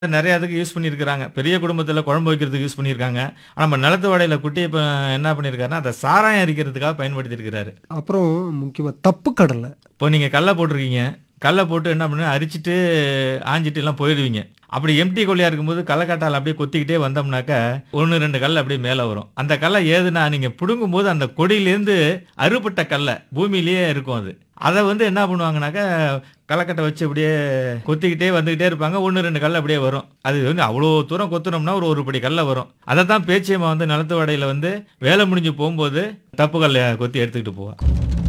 நெறைய இதுக்கு யூஸ் பண்ணியிருக்கிறாங்க. பெரிய குடும்பத்தில குழம்பு வைக்கிறதுக்கு யூஸ் பண்ணியிருக்காங்க. ஆனா நம்ம நிலத்து வாடையில குட்டி இப்ப என்ன பண்ணியிருக்காருன்னா, அத சாராயம் அரிக்கிறதுக்காக பயன்படுத்தியிருக்கிறாரு. அப்புறம் முக்கியமா தப்பு கடலை. இப்போ நீங்க கல்ல போட்டுருக்கீங்க. கல்ல போட்டு என்ன பண்ணு அரிச்சுட்டு, ஆஞ்சிட்டு எல்லாம் போயிருவீங்க. அப்படி எம்ப்டி கொள்ளையா இருக்கும்போது கல்லக்கட்டால அப்படியே கொத்திக்கிட்டே வந்தோம்னாக்க, 1, 2 கல் அப்படியே மேல வரும். அந்த கல்ல ஏதுன்னா, நீங்க புடுங்கும்போது அந்த கொடியிலேருந்து அறுபட்ட கல்ல பூமியிலேயே இருக்கும் அது. அத வந்து என்ன பண்ணுவாங்கனாக்க, கல்லக்கட்ட வச்சு அப்படியே கொத்திக்கிட்டே வந்துகிட்டே இருப்பாங்க. 1, 2 கல் அப்படியே வரும். அது வந்து அவ்வளோ தூரம் கொத்துனோம்னா ஒரு ஒரு படி கல்ல வரும். அதத்தான் பேச்சியம்மா வந்து நிலத்து வாடையில வந்து வேலை முடிஞ்சு போம்போது, தப்பு கல்ல கொத்தி எடுத்துக்கிட்டு போவா.